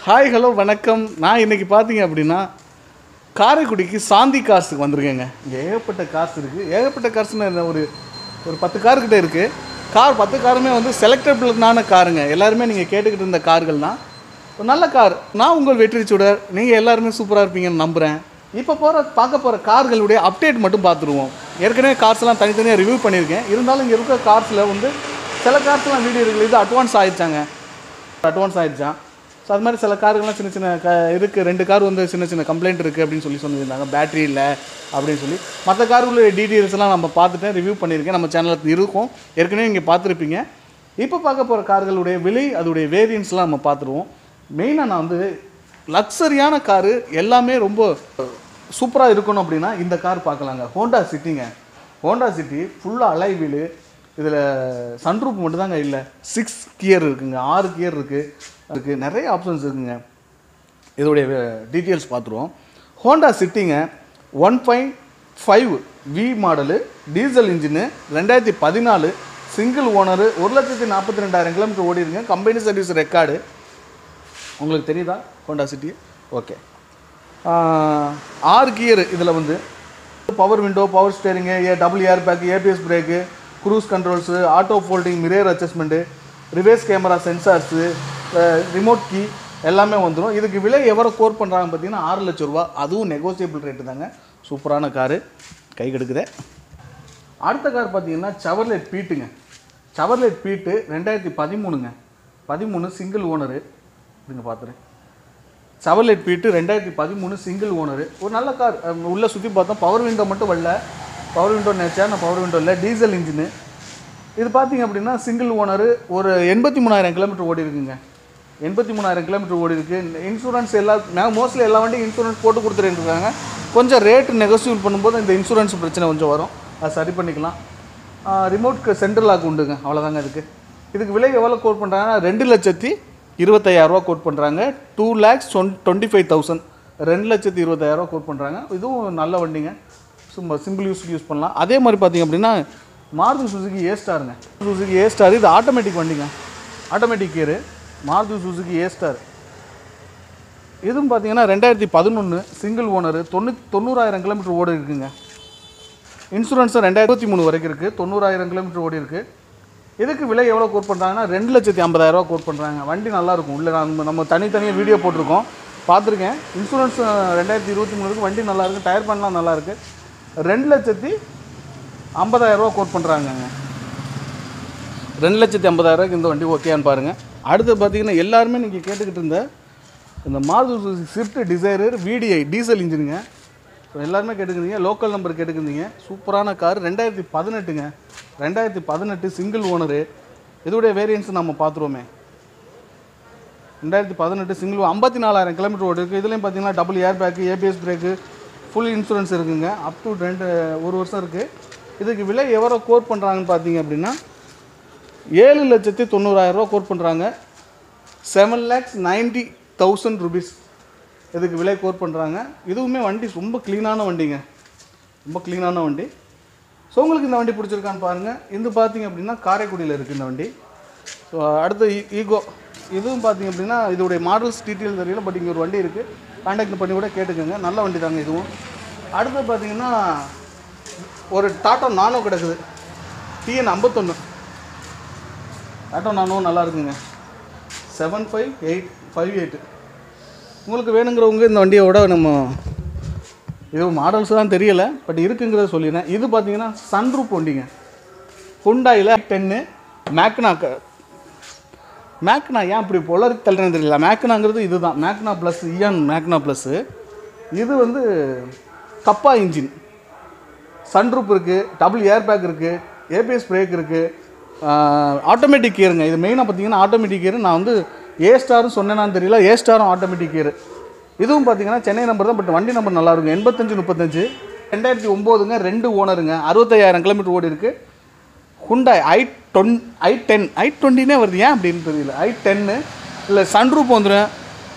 hi hello வணக்கம் நான் இன்னைக்கு பார்த்தீங்க அப்படின்னா காரைக்குடிக்கு சாந்தி கார்ஸுக்கு வந்திருக்கேங்க இங்கே ஏகப்பட்ட கார்ஸ் இருக்குது ஏகப்பட்ட கார்ஸ்னு ஒரு ஒரு பத்து கார் கிட்ட இருக்குது கார் பத்து காருமே வந்து செலக்டபிளான காருங்க எல்லாருமே நீங்கள் கேட்டுக்கிட்டு இருந்த கார்கள் தான் ஒரு நல்ல கார் நான் உங்கள் வெற்றி சுடர் நீங்கள் எல்லாருமே சூப்பராக இருப்பீங்கன்னு நம்புகிறேன் இப்போ போகிற பார்க்க போகிற கார்களுடைய அப்டேட் மட்டும் பார்த்துருவோம் ஏற்கனவே கார்ஸ்லாம் தனித்தனியாக ரிவ்யூ பண்ணியிருக்கேன் இருந்தாலும் இங்கே இருக்கிற கார்ஸில் வந்து சில கார்ஸ்லாம் வீடியோ இருக்குது இது அட்வான்ஸ் ஆயிடுச்சாங்க அட்வான்ஸ் ஆயிடுச்சான் ஸோ அது மாதிரி சில காருங்கள்லாம் சின்ன சின்ன க இருக்குது ரெண்டு கார் வந்து சின்ன சின்ன கம்ப்ளைண்ட் இருக்குது அப்படின்னு சொல்லி சொல்லியிருந்தாங்க பேட்டரி இல்லை அப்படின்னு சொல்லி மற்ற காருக்குள்ள டீட்டெயில்ஸ் எல்லாம் நம்ம பார்த்துட்டேன் ரிவ்யூ பண்ணியிருக்கேன் நம்ம சேனலில் இருக்கும் ஏற்கனவே இங்கே பார்த்துருப்பீங்க இப்போ பார்க்க போகிற கார்களுடைய விலை அதோடைய வேரியன்ஸ்லாம் நம்ம பார்த்துருவோம் மெயினாக நான் வந்து லக்ஸரியான காரு எல்லாமே ரொம்ப சூப்பராக இருக்கணும் அப்படின்னா இந்த கார் பார்க்கலாங்க ஹோண்டா சிட்டிங்க ஹோண்டா சிட்டி ஃபுல்லாக அலை வீலு இதில் சன்ரூப் மட்டும்தாங்க இல்லை சிக்ஸ் கியர் இருக்குங்க ஆறு கியர் இருக்குது இருக்குது நிறைய ஆப்ஷன்ஸ் இருக்குங்க இதோடைய டீட்டெயில்ஸ் பார்த்துருவோம் ஹோண்டா சிட்டிங்க one point five V model diesel engine ரெண்டாயிரத்தி பதினாலு சிங்கிள் ஓனரு ஒரு லட்சத்தி நாற்பத்தி ரெண்டாயிரம் கிலோமீட்டர் ஓடி இருக்குங்க கம்பெனி சர்வீஸ் ரெக்கார்டு உங்களுக்கு தெரியுதா ஹோண்டா சிட்டி ஓகே ஆறு கியர் இதில் வந்து பவர் விண்டோ பவர் ஸ்டேரிங்கு ஏ double air bag ABS brake cruise controls auto folding mirror adjustment reverse camera sensors remote key எல்லாமே வந்துடும் இதுக்கு விலை எவ்வளோ கோர் பண்ணுறாங்க பார்த்தீங்கன்னா ஆறு லட்ச ரூபா அதுவும் நெகோசியபிள் ரேட்டு தாங்க சூப்பரான காரு கை கெடுக்குதே அடுத்த கார் பார்த்தீங்கன்னா சவர்லெட் பீட்டுங்க சவர்லெட் பீட்டு ரெண்டாயிரத்தி பதிமூணுங்க பதிமூணு சிங்கிள் ஓனரு இதுங்க பார்த்துறேன் சவர்லெட் பீட்டு ரெண்டாயிரத்தி பதிமூணு சிங்கிள் ஓனரு ஒரு நல்ல கார் உள்ளே சுற்றி பார்த்தோம் பவர் விண்டோ மட்டும் வரல பவர் விண்டோ நேச்சா நான் பவர் விண்டோ இல்லை டீசல் இன்ஜினு இது பார்த்தீங்க அப்படின்னா சிங்கிள் ஓனரு ஒரு எண்பத்தி மூணாயிரம் கிலோமீட்டர் ஓடி இருக்குங்க எண்பத்தி மூணாயிரம் கிலோமீட்டர் ஓடி இருக்கு இன்சூரன்ஸ் எல்லா மோஸ்ட்லி எல்லா வண்டியும் இன்சூரன்ஸ் போட்டு கொடுத்துருக்காங்க கொஞ்சம் ரேட்டு நெகோசியேட் பண்ணும்போது இந்த இன்சூரன்ஸ் பிரச்சனை கொஞ்சம் வரும் அதை சரி பண்ணிக்கலாம் ரிமோட்க்கு சென்ட்ரல் லாக் உண்டுங்க அவ்வளோதாங்க இதுக்கு இதுக்கு விலை எவ்வளோ கோட் பண்ணுறாங்கன்னா ரெண்டு லட்சத்தி இருபத்தையாயிரரூவா கோட் பண்ணுறாங்க two lakhs one twenty five thousand ரெண்டு லட்சத்தி இருபத்தாயிரரூவா கோட் பண்ணுறாங்க இதுவும் நல்ல வண்டிங்க சும்மா சிம்பிள் யூஸ்க்கு யூஸ் பண்ணலாம் அதே மாதிரி பார்த்தீங்க அப்படின்னா மாருதி சுசுகி ஏ ஸ்டாருங்க சுசுகி ஏ ஸ்டார் இது ஆட்டோமேட்டிக் வண்டிங்க automatic gear Maruti Suzuki A star இதுவும் பார்த்தீங்கன்னா ரெண்டாயிரத்தி பதினொன்று சிங்கிள் ஓனரு தொண்ணூ தொண்ணூறாயிரம் கிலோமீட்டர் ஓடி இருக்குங்க இன்சூரன்ஸும் ரெண்டாயிரத்தி இருபத்தி மூணு வரைக்கும் இருக்குது தொண்ணூறாயிரம் கிலோமீட்டர் ஓடி இருக்குது இதுக்கு விலை எவ்வளோ கோட் பண்ணுறாங்கன்னா ரெண்டு லட்சத்தி ஐம்பதாயிரரூவா கோட் பண்ணுறாங்க வண்டி நல்லாயிருக்கும் உள்ளே நம்ம நம்ம தனித்தனியாக வீடியோ போட்டிருக்கோம் பார்த்துருக்கேன் இன்சூரன்ஸ் ரெண்டாயிரத்தி இருபத்தி மூணுக்கு வண்டி நல்லா இருக்கு டயர் பண்ணலாம் நல்லா இருக்கு ரெண்டு லட்சத்தி ஐம்பதாயிரரூவா கோட் பண்ணுறாங்கங்க ரெண்டு லட்சத்தி ஐம்பதாயிரரூவாய்க்கு இந்த வண்டி ஓகேன்னு பாருங்கள் அடுத்து பார்த்தீங்கன்னா எல்லாருமே நீங்கள் கேட்டுக்கிட்டு இருந்த இந்த Maruti Suzuki Swift Dzire VDI diesel இன்ஜினுங்க ஸோ எல்லாருமே கேட்டுக்கிறீங்க லோக்கல் நம்பர் கேட்டுக்கிறீங்க சூப்பரான கார் ரெண்டாயிரத்தி பதினெட்டுங்க ரெண்டாயிரத்தி பதினெட்டு சிங்கிள் ஓனரு இதோடைய வேரியன்ஸ் நம்ம பார்த்துருவோமே ரெண்டாயிரத்தி பதினெட்டு சிங்கிள் ஐம்பத்தி நாலாயிரம் கிலோமீட்டர் ஓடி இருக்குது இதுலேயும் பார்த்தீங்கன்னா double air bag ABS brake full insurance இருக்குங்க அப் டு ரெண்டு ஒரு வருஷம் இருக்குது இதுக்கு விலை எவ்வளோ கோட் பண்ணுறாங்கன்னு பார்த்தீங்க அப்படின்னா ஏழு லட்சத்தி தொண்ணூறாயிரரூவா கோட் பண்ணுறாங்க seven lakhs ninety thousand rupees இதுக்கு விலை கோட் பண்ணுறாங்க இதுவுமே வண்டி ரொம்ப க்ளீனான வண்டிங்க ரொம்ப க்ளீனான வண்டி ஸோ உங்களுக்கு இந்த வண்டி பிடிச்சிருக்கான்னு பாருங்கள் இது பார்த்தீங்க அப்படின்னா காரைக்குடியில் இருக்குது இந்த வண்டி ஸோ அடுத்து ஈ- ஈகோ இதுவும் பார்த்தீங்க அப்படின்னா இதோடைய மாடல்ஸ் டீட்டெயில் தெரியல பட் இங்கே ஒரு வண்டி இருக்குது கான்டாக்ட் பண்ணி கூட கேட்டுக்கோங்க நல்ல வண்டி தாங்க இதுவும் அடுத்து பார்த்தீங்கன்னா ஒரு டாட்டா நானோ கிடக்குது டிஎன் ஐம்பத்தொன்று டாட்டா நானோ நல்லா இருக்குங்க seven five eight five eight உங்களுக்கு வேணுங்கிறவங்க இந்த வண்டியோட நம்ம இது மாடல்ஸ் தான் தெரியல பட் இருக்குங்கிறத சொல்லிடுறேன் இது பார்த்தீங்கன்னா சன்ரூப் வண்டிங்க ஹுண்டாயில் டென்னு மேக்னா மேக்னா ஏன் இப்படி பொலரி தள்ளுறேன்னு தெரியல மேக்னாங்கிறது இதுதான் மேக்னா ப்ளஸ் இயான் மேக்னா ப்ளஸ்ஸு இது வந்து கப்பா இன்ஜின் சன்ரூப் இருக்குது டபுள் ஏர் பேக் இருக்குது ஏபிஎஸ் பிரேக் இருக்குது ஆட்டோமேட்டிக் கியருங்க இது மெயினாக பார்த்தீங்கன்னா ஆட்டோமேட்டிக் கியர் நான் வந்து ஏ ஸ்டாரும் சொன்னேனான்னு தெரியல ஏ ஸ்டாரும் ஆட்டோமேட்டிக் கியர் இதுவும் பார்த்தீங்கன்னா சென்னை நம்பர் தான் பட் வண்டி நம்பர் நல்லா இருக்கும் எண்பத்தஞ்சு முப்பத்தஞ்சு ரெண்டாயிரத்தி ஒம்போதுங்க ரெண்டு ஓனருங்க அறுபத்தையாயிரம் கிலோமீட்டர் ஓடி இருக்குது Hyundai i ten i ten i டுவெண்ட்டினே வருது ஏன் அப்படின்னு தெரியல ஐ டென்னு இல்லை சன்ரூப் வந்துடும்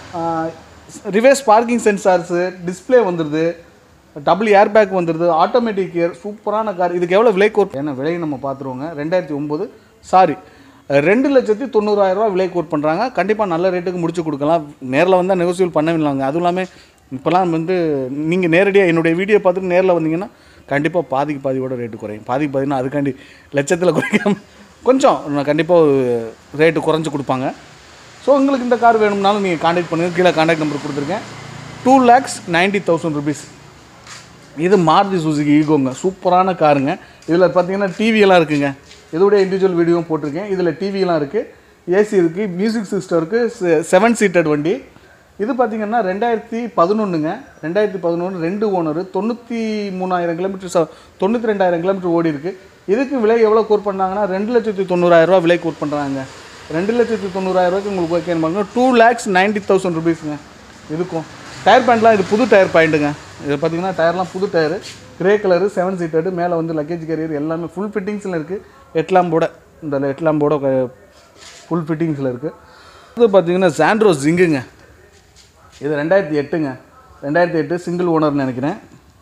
ரிவர்ஸ் பார்க்கிங் சென்சார்ஸு டிஸ்ப்ளே வந்துடுது டபுள் ஏர் பேக் வந்துடுது ஆட்டோமேட்டிக் கியர் சூப்பரான கார் இதுக்கு எவ்வளோ விலை கோட் ஏன்னா விலையை நம்ம பார்த்துருவோங்க ரெண்டாயிரத்தி ஒம்பது சாரி ரெண்டு லட்சத்தி தொண்ணூறாயிரரூவா விலை கோட் பண்ணுறாங்க கண்டிப்பாக நல்ல ரேட்டுக்கு முடிச்சு கொடுக்கலாம் நேரில் வந்தால் நெகோசியல் பண்ணவில்லைங்க அதுவும் இல்லாமல் இப்போலாம் வந்து நீங்கள் நேரடியாக என்னுடைய வீடியோ பார்த்துட்டு நேரில் வந்தீங்கன்னா கண்டிப்பாக பாதிக்கு பாதியோட ரேட்டு குறையும் பாதிக்கு பாதினா அதுக்காண்டி லட்சத்தில் குறைக்காம கொஞ்சம் கண்டிப்பாக ரேட்டு குறைஞ்சு கொடுப்பாங்க ஸோ உங்களுக்கு இந்த கார் வேணும்னாலும் நீங்கள் காண்டாக்ட் பண்ணுங்கள் கீழே காண்டாக்ட் நம்பர் கொடுத்துருக்கேன் two lakhs ninety thousand rupees இது மாருதி சுசுகி ஈகோங்க சூப்பரான காருங்க இதில் பார்த்தீங்கன்னா டிவியெல்லாம் இருக்குங்க இதோடைய இண்டிவிஜுவல் வீடியோவும் போட்டிருக்கேன் இதில் டிவியெல்லாம் இருக்குது ஏசி இருக்குது மியூசிக் சிஸ்டம் இருக்குது செவன் சீட்டட் வண்டி இது பார்த்தீங்கன்னா ரெண்டாயிரத்தி பதினொன்றுங்க ரெண்டாயிரத்தி பதினொன்று ரெண்டு ஓனர் தொண்ணூற்றி மூணாயிரம் கிலோமீட்டர் ச தொண்ணூற்றி ரெண்டாயிரம் கிலோமீட்டர் ஓடி இருக்குது இதுக்கு விலை எவ்வளோ கோட் பண்ணாங்கன்னா ரெண்டு லட்சத்தி தொண்ணூறாயிரரூவா விலை கோட் பண்ணுறாங்க ரெண்டு லட்சத்தி தொண்ணூறாயிரரூவாய்க்கு உங்களுக்கு ஓகேன்னு பாருங்க டூ லேக்ஸ் நைன்ட்டி தௌசண்ட் ருபீஸுங்க இதுக்கும் டயர் பேண்ட்லாம் இது புது டயர் பாயிண்ட்டுங்க இது பார்த்தீங்கன்னா டயர்லாம் புது tyre grey colour seven seated மேலே வந்து லக்கேஜ் கேரியர் எல்லாமே ஃபுல் ஃபிட்டிங்ஸில் இருக்குது எட்லாம்போட இந்த எட்லாம்போட ஃபுல் ஃபிட்டிங்ஸில் இருக்குது இது பார்த்தீங்கன்னா சாண்ட்ரோ ஜிங்குங்க இது ரெண்டாயிரத்தி எட்டுங்க ரெண்டாயிரத்தி எட்டு சிங்கிள் ஓனர்னு நினைக்கிறேன்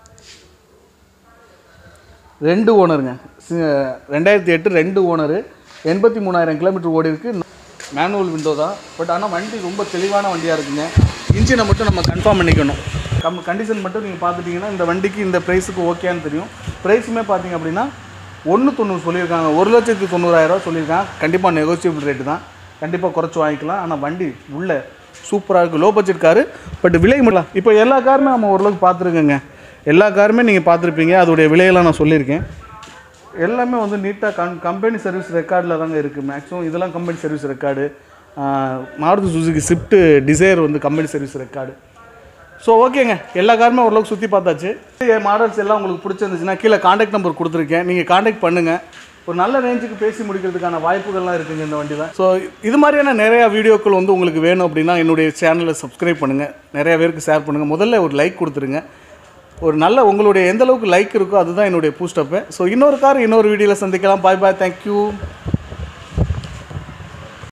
ரெண்டு ஓனருங்க சி- ரெண்டாயிரத்தி எட்டு ரெண்டு ஓனரு எண்பத்தி மூணாயிரம் கிலோமீட்டர் ஓடி இருக்கு மேனுவல் விண்டோ தான் பட் ஆனால் வண்டி ரொம்ப தெளிவான வண்டியாக இருக்குங்க இன்ஜினை மட்டும் நம்ம கன்ஃபார்ம் பண்ணிக்கணும் கம் கண்டிஷன் மட்டும் நீங்கள் பார்த்துட்டிங்கன்னா இந்த வண்டிக்கு இந்த ப்ரைஸுக்கு ஓகேன்னு தெரியும் ப்ரைஸுமே பார்த்தீங்க அப்படின்னா ஒன்று தொண்ணூறு சொல்லியிருக்காங்க ஒரு லட்சத்தி தொண்ணூறாயிரரூவா சொல்லியிருக்காங்க கண்டிப்பாக நெகோசியபிள் ரேட்டு தான் கண்டிப்பாக குறைச்சி வாங்கிக்கலாம் ஆனால் வண்டி உள்ள சூப்பராக இருக்குது லோ பட்ஜெட் காரு பட் விலை முடியலாம் இப்போ எல்லா காருமே நம்ம ஓரளவுக்கு பார்த்துருக்கோங்க எல்லா காருமே நீங்கள் பார்த்துருப்பீங்க அதோடைய விலையெல்லாம் நான் சொல்லியிருக்கேன் எல்லாமே வந்து நீட்டாக கம் கம்பெனி சர்வீஸ் ரெக்கார்டில் தாங்க இருக்குது மேக்ஸிமம் இதெல்லாம் company service record Maruti Suzuki Swift Dzire வந்து கம்பெனி சர்வீஸ் ரெக்கார்டு ஸோ ஓகேங்க எல்லா காருமே ஓரளவுக்கு சுற்றி பார்த்தாச்சு என் மாடல்ஸ் எல்லாம் உங்களுக்கு பிடிச்சிருந்துச்சுன்னா கீழே காண்டாக்ட் நம்பர் கொடுத்துருக்கேன் நீங்கள் காண்டாக்ட் பண்ணுங்கள் ஒரு நல்ல ரேஞ்சுக்கு பேசி முடிக்கிறதுக்கான வாய்ப்புகள்லாம் இருக்குங்க இந்த வண்டியில் ஸோ இது மாதிரியான நிறையா வீடியோக்கள் வந்து உங்களுக்கு வேணும் அப்படின்னா என்னுடைய சேனலை சப்ஸ்கிரைப் பண்ணுங்கள் நிறைய பேருக்கு ஷேர் பண்ணுங்கள் முதல்ல ஒரு லைக் கொடுத்துருங்க ஒரு நல்ல உங்களுடைய எந்த அளவுக்கு லைக் இருக்கோ அதுதான் என்னுடைய பூஸ்டப்பு ஸோ இன்னொரு கார் இன்னொரு வீடியோவில் சந்திக்கலாம் பாய் பாய் தேங்க்யூ